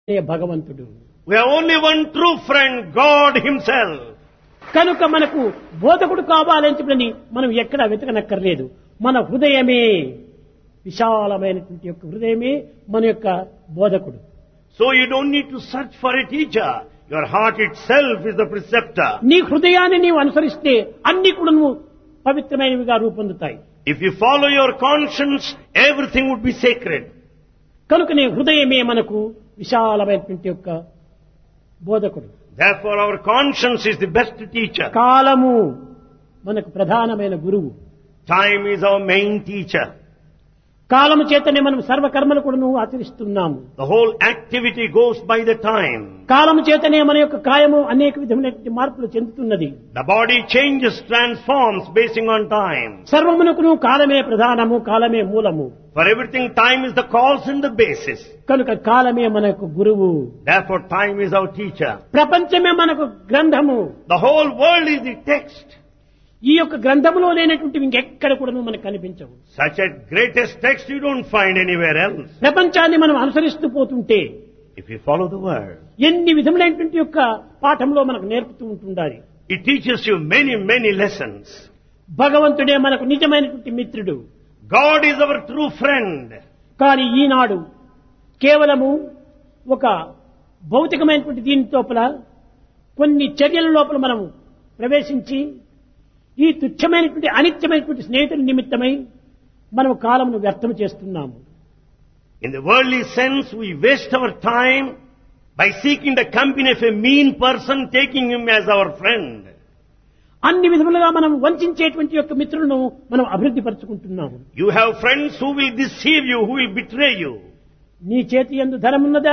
భగవంతుడు We have only one true friend, God Himself. కనుక మనకు బోధకుడు కావాలని చెప్పని మనం ఎక్కడ వెతకనక్కర్లేదు మన హృదయమే విశాలమైనటువంటి యొక్క హృదయమే మన యొక్క బోధకుడు So you don't need to search for a teacher. Your heart itself is the preceptor. నీ హృదయాన్ని నీవు అనుసరిస్తే అన్ని కూడా నువ్వు పవిత్రమైనవిగా రూపొందుతాయి If you follow your conscience, everything would be sacred. కనుక నీ హృదయమే మనకు విశాలమైనటువంటి యొక్క బోధకుడు Therefore our conscience is the best teacher. కాలము మనకు ప్రధానమైన గురువు Time is our main teacher. కాలము చేతనే మనం సర్వకర్మలు కూడా నువ్వు ఆచరిస్తున్నాము The whole activity goes by the time. కాలము చేతనే మన యొక్క కాయము అనేక విధమైనటువంటి మార్పులు చెందుతున్నది The body changes, transforms basing on time. సర్వమునకును కాలమే ప్రధానము కాలమే మూలము For everything, time is the cause and the basis. కనుక కాలమే మనకు గురువు Therefore, time is our teacher. ప్రపంచమే మనకు గ్రంథము The whole world is the text. ఈ యొక్క గ్రంథములో లేనటువంటివి ఇంకెక్కడ కూడా మనకు కనిపించవు Such a greatest text you don't find anywhere else. ప్రపంచాన్ని మనం అనుసరిస్తూ పోతుంటే If you follow the word, ఎన్ని విధములైనటువంటి యొక్క పాఠంలో మనకు నేర్పుతూ ఉంటుండాలి it teaches you many, many lessons. భగవంతుడే మనకు నిజమైనటువంటి మిత్రుడు God is our true friend. కానీ ఈనాడు కేవలము ఒక భౌతికమైనటువంటి దీని లోపల కొన్ని చర్యల లోపల మనము ప్రవేశించి ఈ తుచ్చమైనటువంటి అనిత్యమైనటువంటి స్నేహితుల నిమిత్తమై మనము కాలమును వ్యర్థం చేస్తున్నాము In the worldly sense, we waste our time by seeking the company of a mean person, taking him as our friend. అన్ని విధములుగా మనం వంచేటువంటి యొక్క మిత్రులను మనం అభివృద్ధి పరుచుకుంటున్నాము You have friends who will deceive you, who will betray you. నీ చేతి ఎందు ధనమున్నదా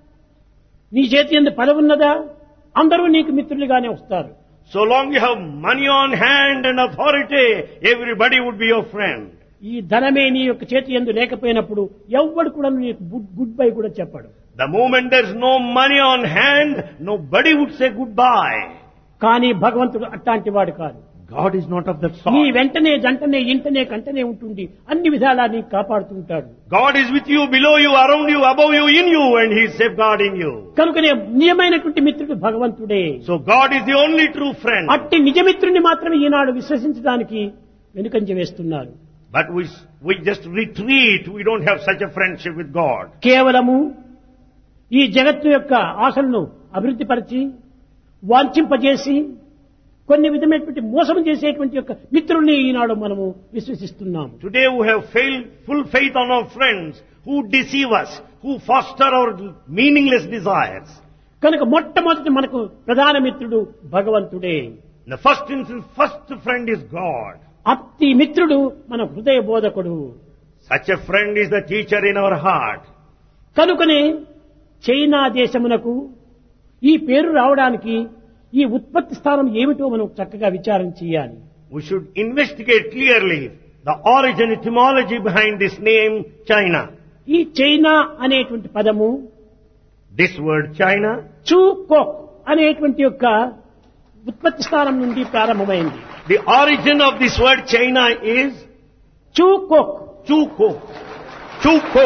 నీ చేతి ఎందు పదవున్నదా అందరూ నీకు మిత్రులుగానే వస్తారు So long you have money on hand and authority, everybody would be your friend. ఈ ధనమే నీ యొక్క చేతి ఎందు లేకపోయినప్పుడు ఎవ్వడు కూడా నీకు గుడ్ బై కూడా చెప్పాడు The moment there's no money on hand, nobody would say goodbye. కానీ భగవంతుడు అట్లాంటి వాడు కాదు God is not of that నీ sort. వెంటనే జంటనే ఇంటనే కంటనే ఉంటుంది అన్ని విధాలా నీకు కాపాడుతుంటాడు God is with you, below you, around you, above you, in you, and He is safeguarding you. కనుకనే నిజమైనటువంటి మిత్రుడు భగవంతుడే So God is the only true friend. అట్టి నిజమిత్రుని మాత్రమే ఈనాడు విశ్వసించడానికి వెనుకంజ వేస్తున్నారు But we, we just retreat. We don't have such a friendship with God. కేవలము ఈ జగత్తు యొక్క ఆశలను అభివృద్ధి పరిచి వాంఛింపజేసి కొన్ని విధమైనటువంటి మోసం చేసేటువంటి యొక్క మిత్రుల్ని ఈనాడు మనము విశ్వసిస్తున్నాము Today we have failed, full faith on our friends who deceive us, who foster our meaningless desires. కనుక మొట్టమొదటి మనకు ప్రధాన మిత్రుడు భగవంతుడే In the first instance, first friend is God. అట్టి మిత్రుడు మన హృదయ బోధకుడు Such a friend is the teacher in our heart. కనుకనే చైనా దేశమునకు ఈ పేరు రావడానికి ఈ ఉత్పత్తి స్థానం ఏమిటో మనం చక్కగా విచారం చేయాలి We should investigate clearly the origin, etymology behind this name, China. ఈ చైనా అనేటువంటి పదము This word China, చూ కోక్ అనేటువంటి యొక్క ఉత్పత్తి స్థానం నుండి ప్రారంభమైంది the origin of this word China is చూ కోక్ Chuko. Chuko.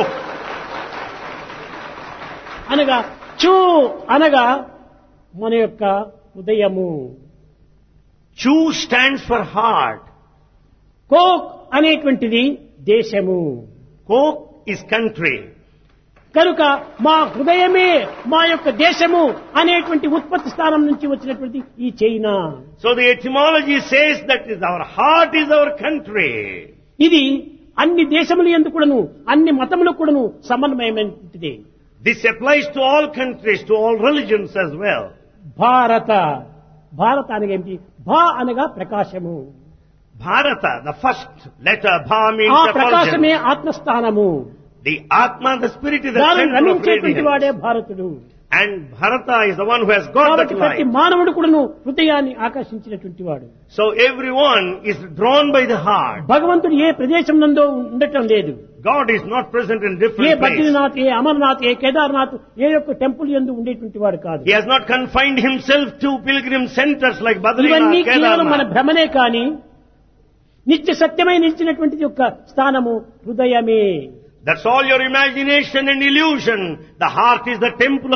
అనగా చూ అనగా మన యొక్క హృదయము Chu stands for heart. కోక్ అనేటువంటిది దేశము Kok is country. కనుక మా హృదయమే మా యొక్క దేశము అనేటువంటి ఉత్పత్తి స్థానం నుంచి వచ్చినటువంటి ఈ China So the etymology says that is our heart is our country. ఇది అన్ని దేశములు ఎందుకు కూడాను అన్ని మతములకు కూడాను సమన్వయమైనటువంటిది This applies to all countries, to all religions as well. భారత భారత అనగా ఏమిటి భా అనగా ప్రకాశము Bharata, the first letter, Bha means ఆ ప్రకాశమే effulgence. ఆత్మస్థానము The Atma, the spirit is the దానిని center of రమించేటువంటి వాడే radiance. భారతుడు And Bharata is the one who has got కాబట్టి that ప్రతి light. మానవుడు కూడాను హృదయాన్ని ఆకర్షించినటువంటి వాడు So everyone is drawn by the heart. భగవంతుడు ఏ ప్రదేశం నందో ఉండటం లేదు God is not present in A different places. Badrinath ఏ అమర్నాథ్ ఏ కేదార్నాథ్ ఏ యొక్క టెంపుల్ ఎందు ఉండేటువంటి వాడు కాదు He has not confined himself to pilgrim centers like ఇవన్నీ Badrinath, కేవలం మన Kedarnath. భ్రమనే కాని నిత్య సత్యమై నిలిచినటువంటి యొక్క స్థానము హృదయమే That's all your imagination and illusion. The heart is the temple